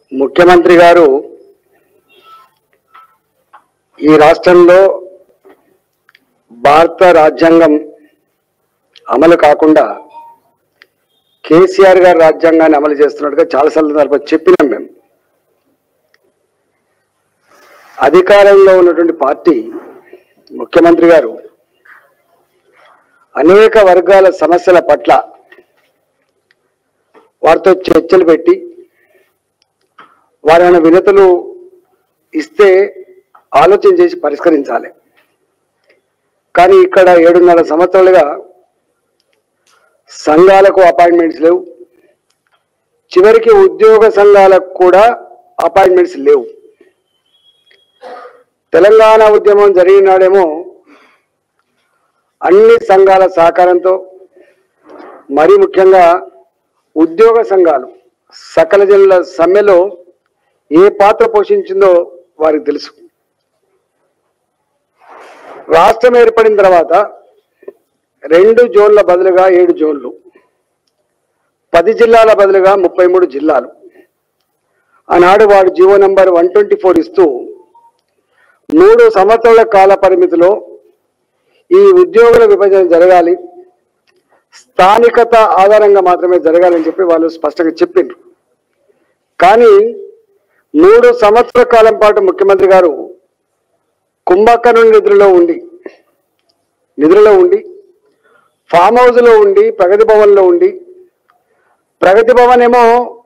ముఖ్యమంత్రి గారు ఈ రాష్ట్రంలో భారత రాజ్యాంగం అమలు కాకుండా కేసీఆర్ గారు రాజ్యాంగాన్ని అమలు చేస్తున్నట్టుగా చాలా సందర్భాలు చెప్పినాం మేము అధికారంలో ఉన్నటువంటి పార్టీ ముఖ్యమంత్రి గారు అనేక వర్గాల సమస్యల పట్ల వారితో చర్చలు పెట్టి వారైన వినతులు ఇస్తే ఆలోచన చేసి పరిష్కరించాలి కానీ ఇక్కడ ఏడున్నర సంవత్సరాలుగా సంఘాలకు అపాయింట్మెంట్స్ లేవు చివరికి ఉద్యోగ సంఘాలకు కూడా అపాయింట్మెంట్స్ లేవు తెలంగాణ ఉద్యమం జరిగిన నాడేమో అన్ని సంఘాల సహకారంతో మరి ముఖ్యంగా ఉద్యోగ సంఘాలు సకల జనుల సమ్మెలో ఏ పాత్ర పోషించిందో వారికి తెలుసు రాష్ట్రం ఏర్పడిన తర్వాత రెండు జోన్ల బదులుగా ఏడు జోన్లు పది జిల్లాల బదులుగా ముప్పై మూడు జిల్లాలు ఆనాడు వాడు GO number one twenty four ఇస్తూ మూడు సంవత్సరాల కాల పరిమితిలో ఈ ఉద్యోగుల విభజన జరగాలి స్థానికత ఆధారంగా మాత్రమే జరగాలని చెప్పి వాళ్ళు స్పష్టంగా చెప్పిండ్రు కానీ మూడు సంవత్సరాల కాలం పాటు ముఖ్యమంత్రి గారు కుంభకర్ణుని నిధులలో ఉండి నిధులలో ఉండి ఫామ్ హౌస్లో ఉండి ప్రగతి భవన్లో ఉండి ప్రగతి భవన్ ఏమో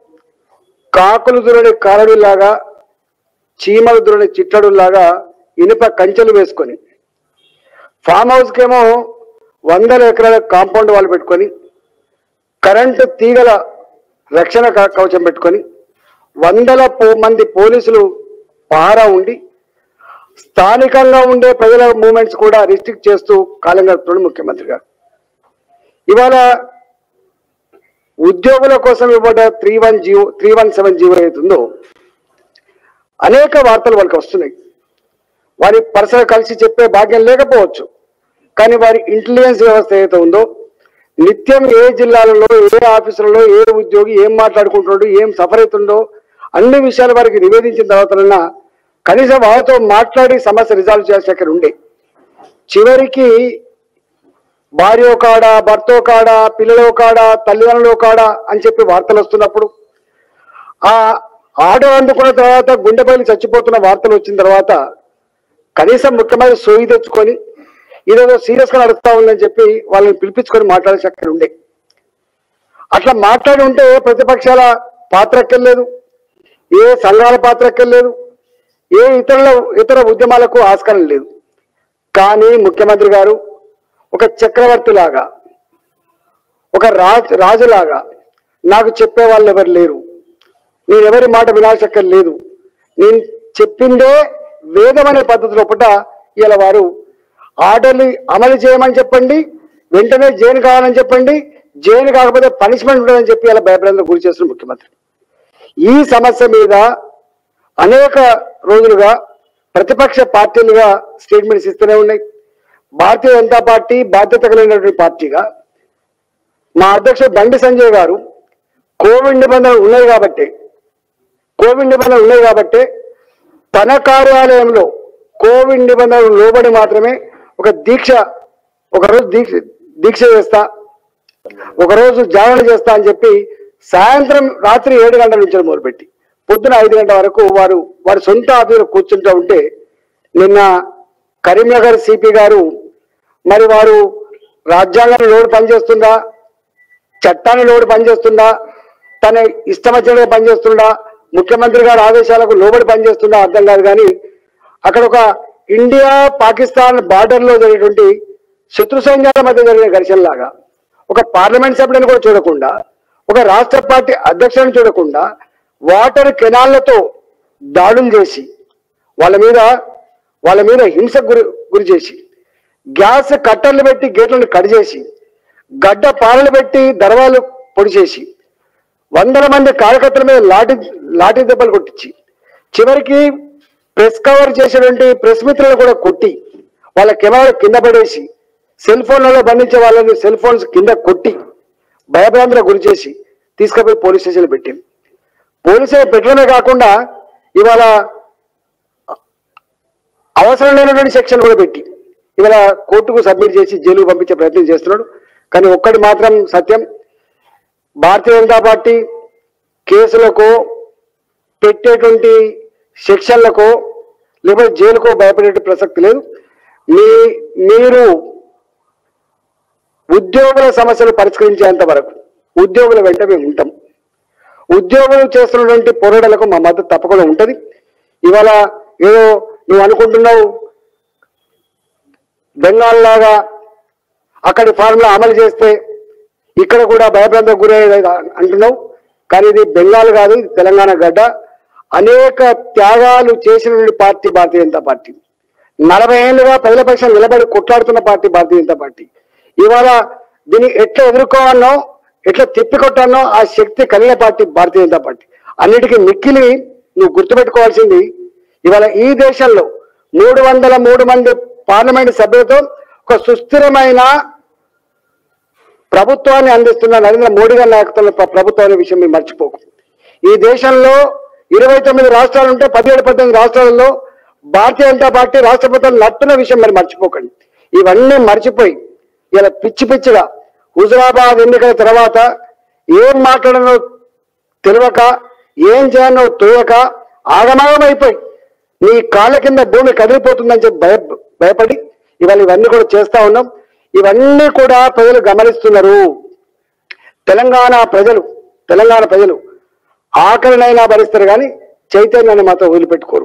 కాకులు దురని కారడులాగా చీమలు దురని చిట్టడులాగా ఇనుప కంచెలు వేసుకొని ఫామ్ హౌస్కేమో వందల ఎకరాల కాంపౌండ్ వాళ్ళు పెట్టుకొని కరెంటు తీగల రక్షణ క- కవచం పెట్టుకొని వందల పో- మంది పోలీసులు పహారా ఉండి స్థానికంగా ఉండే ప్రజల మూమెంట్స్ కూడా రిస్ట్రిక్ట్ చేస్తూ కాలం గడుపుతున్నాడు ముఖ్యమంత్రి గారు ఇవాళ ఉద్యోగుల కోసం ఇవ్వబడ్డ three one GO three one seven GO అవుతుందో అనేక వార్తలు వాళ్ళకి వస్తున్నాయి వారి పర్సనల్ కలిసి చెప్పే భాగ్యం లేకపోవచ్చు కానీ వారి ఇంటెలిజెన్స్ వ్యవస్థ ఏదైతే ఉందో నిత్యం ఏ జిల్లాలలో ఏ ఆఫీసులలో ఏ ఉద్యోగి ఏం మాట్లాడుకుంటున్నాడు ఏం సఫర్ అవుతుండో అన్ని విషయాలు వారికి నివేదించిన తర్వాతనన్నా కనీసం వారితో మాట్లాడి సమస్య రిజాల్వ్ చేసే అక్కడ ఉండే చివరికి భార్య కాడ భర్తో కాడ పిల్లలో కాడ తల్లిదండ్రులు కాడ అని చెప్పి వార్తలు వస్తున్నప్పుడు ఆ ఆర్డర్ అందుకున్న తర్వాత గుండెపల్లి చచ్చిపోతున్న వార్తలు వచ్చిన తర్వాత కనీసం ముఖ్యమంత్రి సోయి తెచ్చుకొని ఇదేదో సీరియస్ గా నడుస్తా ఉందని చెప్పి వాళ్ళని పిలిపించుకొని మాట్లాడే అక్కడ ఉండే అట్లా మాట్లాడి ఉంటే ప్రతిపక్షాల పాత్ర ఎక్కర్లేదు ఏ సంఘాల పాత్ర ఎక్కర్లేదు ఏ ఇతరుల ఇతర ఉద్యమాలకు ఆస్కారం లేదు కానీ ముఖ్యమంత్రి గారు ఒక చక్రవర్తి లాగా ఒక రాజు రాజులాగా నాకు చెప్పే వాళ్ళు ఎవరు లేరు నేను ఎవరి మాట వినాల్సక్కర్ లేదు నేను చెప్పిందే వేదం అనే పద్ధతిలో పుట్ట ఇలా వారు ఆర్డర్లు అమలు చేయమని చెప్పండి వెంటనే జైలు కావాలని చెప్పండి జైలు కాకపోతే పనిష్మెంట్ ఉంటుందని చెప్పి ఇలా భయపడేందుకు గురి చేస్తున్న ముఖ్యమంత్రి ఈ సమస్య మీద అనేక రోజులుగా ప్రతిపక్ష పార్టీలుగా స్టేట్మెంట్స్ ఇస్తూనే ఉన్నాయి భారతీయ జనతా పార్టీ బాధ్యత కలిగినటువంటి పార్టీగా మా అధ్యక్షుడు బండి సంజయ్ గారు కోవిడ్ నిబంధనలు ఉన్నాయి కాబట్టి కోవిడ్ నిబంధనలు ఉన్నాయి కాబట్టి తన కార్యాలయంలో కోవిడ్ నిబంధనలు లోబడి మాత్రమే ఒక దీక్ష ఒకరోజు దీక్ష దీక్ష చేస్తా ఒకరోజు జాగరణ చేస్తా అని చెప్పి సాయంత్రం రాత్రి ఏడు గంటల నుంచి మొదలుపెట్టి పొద్దున ఐదు గంటల వరకు వారు వారి సొంత ఆఫీసులో కూర్చుంటూ ఉంటే నిన్న కరీంనగర్ సిపి గారు మరి వారు రాజ్యాంగం లోడు పనిచేస్తుందా చట్టాన్ని లోబడి పనిచేస్తుందా తన ఇష్టం వచ్చినట్టుగా పనిచేస్తుందా ముఖ్యమంత్రి గారి ఆదేశాలకు లోబడి పనిచేస్తుందా అర్థం కాదు కానీ అక్కడ ఒక ఇండియా పాకిస్తాన్ బార్డర్ లో జరిగేటువంటి శత్రు సైన్యాల మధ్య జరిగిన ఘర్షణలాగా ఒక పార్లమెంట్ సభ్యులను కూడా చూడకుండా ఒక రాష్ట్ర పార్టీ అధ్యక్షులను చూడకుండా వాటర్ కెనాళ్లతో దాడులు చేసి వాళ్ళ మీద వాళ్ళ మీద హింసకు గురి గురి చేసి గ్యాస్ కట్టర్లు పెట్టి గేట్లను కట్ చేసి గడ్డ పాలలు పెట్టి దర్వాలు పొడి చేసి వందల మంది కార్యకర్తల మీద లాఠీ లాఠీ దెబ్బలు కొట్టించి చివరికి ప్రెస్ కవర్ చేసేటువంటి ప్రెస్ మిత్రులను కూడా కొట్టి వాళ్ళ కెమెరాలు కింద పడేసి సెల్ ఫోన్లలో బంధించే వాళ్ళని సెల్ ఫోన్స్ కింద కొట్టి భయభ్రాంతులకు గురి చేసి తీసుకుపోయి పోలీస్ స్టేషన్లో పెట్టింది పోలీసులు పెట్టడమే కాకుండా ఇవాళ అవసరం లేనటువంటి సెక్షన్ కూడా పెట్టి ఇవాళ కోర్టుకు సబ్మిట్ చేసి జైలుకు పంపించే ప్రయత్నం చేస్తున్నాడు కానీ ఒక్కటి మాత్రం సత్యం భారతీయ జనతా పార్టీ కేసులకు పెట్టేటువంటి శిక్షలకు లేకపోతే జైలుకో భయపడే ప్రసక్తి లేదు మీ మీరు ఉద్యోగుల సమస్యలు పరిష్కరించేంత వరకు ఉద్యోగుల వెంట మేము ఉంటాం ఉద్యోగులు చేస్తున్నటువంటి పోరాటాలకు మా మద్దతు తప్పకుండా ఉంటుంది ఇవాళ ఏదో నువ్వు అనుకుంటున్నావు బెంగాల్ లాగా అక్కడి ఫార్ములా అమలు చేస్తే ఇక్కడ కూడా భయభ్రాంతకు గురయ్యేది అంటున్నావు కానీ ఇది బెంగాల్ కాదు ఇది తెలంగాణ గడ్డ అనేక త్యాగాలు చేసినటువంటి పార్టీ భారతీయ జనతా పార్టీ నలభై ఏళ్ళుగా ప్రజల పక్షం నిలబడి కొట్లాడుతున్న పార్టీ భారతీయ జనతా పార్టీ ఇవాళ దీన్ని ఎట్లా ఎదుర్కోవాలనో ఎట్లా తిప్పికొట్టానో ఆ శక్తి కలిగిన పార్టీ భారతీయ జనతా పార్టీ అన్నిటికీ మిక్కిలి నువ్వు గుర్తుపెట్టుకోవాల్సింది ఇవాళ ఈ దేశంలో మూడు వందల మూడు మంది పార్లమెంట్ సభ్యులతో ఒక సుస్థిరమైన ప్రభుత్వాన్ని అందిస్తున్న నరేంద్ర మోడీ గారి నాయకత్వంలో ప్ర- ప్రభుత్వం అనే విషయం మీరు మర్చిపోకు ఈ దేశంలో ఇరవై తొమ్మిది రాష్ట్రాలు ఉంటే పదిహేడు పద్దెనిమిది రాష్ట్రాలలో భారతీయ జనతా పార్టీ రాష్ట్ర ప్రభుత్వం నడుపుతున్న విషయం మరి మర్చిపోకండి ఇవన్నీ మర్చిపోయి ఇలా పిచ్చి పిచ్చిగా హుజరాబాద్ ఎన్నికల తర్వాత ఏం మాట్లాడనో తెలియక ఏం చేయాలో తోయక ఆగమాగమైపోయి నీ కాళ్ళ కింద భూమి కదిలిపోతుందని చెప్పి భయ భయపడి ఇవాళ ఇవన్నీ కూడా చేస్తా ఉన్నాం ఇవన్నీ కూడా ప్రజలు గమనిస్తున్నారు తెలంగాణ ప్రజలు తెలంగాణ ప్రజలు ఆకలినైనా భరిస్తారు కానీ చైతన్యాన్ని మాత్రం వదిలిపెట్టుకోరు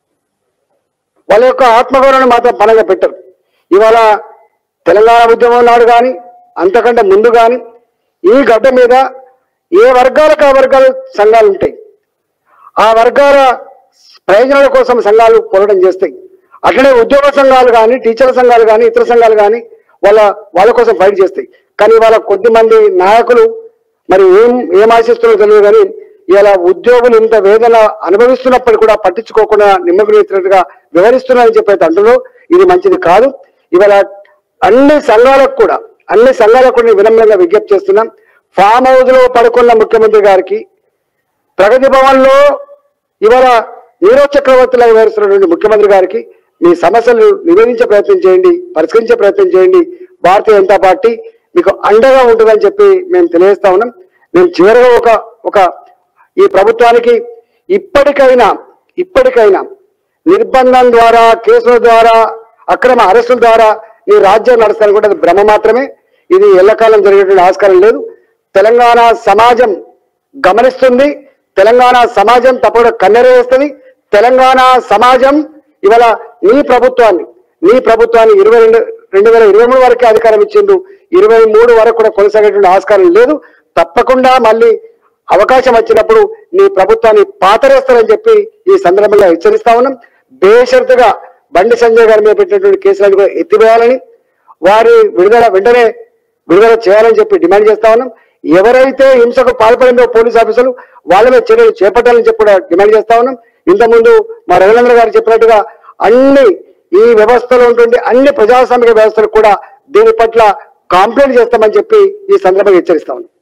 వాళ్ళ యొక్క ఆత్మగౌరవాన్ని మాత్రం పనంగా పెట్టరు ఇవాళ తెలంగాణ ఉద్యమం నాడు కానీ అంతకంటే ముందు కానీ ఈ గడ్డ మీద ఏ వర్గాలకు ఆ వర్గాల సంఘాలు ఉంటాయి ఆ వర్గాల ప్రయోజనాల కోసం సంఘాలు పోరాటం చేస్తాయి అట్లనే ఉద్యోగ సంఘాలు కానీ టీచర్ల సంఘాలు కానీ ఇతర సంఘాలు కానీ వాళ్ళ వాళ్ళ కోసం ఫైట్ చేస్తాయి కానీ వాళ్ళ కొద్ది మంది నాయకులు మరి ఏం ఏం ఆశిస్తున్నారో తెలియదు కానీ ఇలా ఉద్యోగులు ఇంత వేదన అనుభవిస్తున్నప్పుడు కూడా పట్టించుకోకుండా నిమ్మకునేట్టుగా వివరిస్తున్నారని చెప్పి అయితే అంటున్నారు ఇది మంచిది కాదు ఇవాళ అన్ని సంఘాలకు కూడా అన్ని సంఘాలకు కూడా నేను వినమ్రంగా విజ్ఞప్తి చేస్తున్నాం ఫామ్ హౌస్ లో పడుకున్న ముఖ్యమంత్రి గారికి ప్రగతి భవన్ లో ఇవాళ నీరవ్ చక్రవర్తిలాగా వ్యవహరిస్తున్నటువంటి ముఖ్యమంత్రి గారికి మీ సమస్యలు నివేదించే ప్రయత్నం చేయండి పరిష్కరించే ప్రయత్నం చేయండి భారతీయ జనతా పార్టీ మీకు అండగా ఉంటుందని చెప్పి మేము తెలియజేస్తా ఉన్నాం మేము చివరిగా ఒక ఒక ఈ ప్రభుత్వానికి ఇప్పటికైనా ఇప్పటికైనా నిర్బంధం ద్వారా కేసుల ద్వారా అక్రమ అరెస్టుల ద్వారా ఈ రాజ్యం నడుస్తాను కూడా అది భ్రమ మాత్రమే ఇది ఎల్లకాలం జరిగేటువంటి ఆస్కారం లేదు తెలంగాణ సమాజం గమనిస్తుంది తెలంగాణ సమాజం తప్పకుండా కన్నెర వేస్తుంది తెలంగాణ సమాజం ఇవాళ నీ ప్రభుత్వాన్ని నీ ప్రభుత్వాన్ని ఇరవై రెండు రెండు వేల ఇరవై మూడు వరకే అధికారం ఇచ్చిండు ఇరవై మూడు వరకు కూడా కొనసాగేటువంటి ఆస్కారం లేదు తప్పకుండా మళ్ళీ అవకాశం వచ్చినప్పుడు నీ ప్రభుత్వాన్ని పాతరేస్తారని చెప్పి ఈ సందర్భంగా హెచ్చరిస్తా ఉన్నాం బేషరతుగా బండి సంజయ్ గారి మీద పెట్టినటువంటి కేసులను కూడా ఎత్తివేయాలని వారి విడుదల వెంటనే విడుదల చేయాలని చెప్పి డిమాండ్ చేస్తా ఉన్నాం ఎవరైతే హింసకు పాల్పడిందో పోలీస్ ఆఫీసర్లు వాళ్ళ మీద చర్యలు చేపట్టాలని చెప్పి కూడా డిమాండ్ చేస్తా ఉన్నాం ఇంతకుముందు మా రఘునంద్ర గారు చెప్పినట్టుగా అన్ని ఈ వ్యవస్థలో ఉంటుంది అన్ని ప్రజాస్వామిక వ్యవస్థలు కూడా దీని పట్ల కాంప్లైంట్ చేస్తామని చెప్పి ఈ సందర్భంగా హెచ్చరిస్తా ఉన్నాం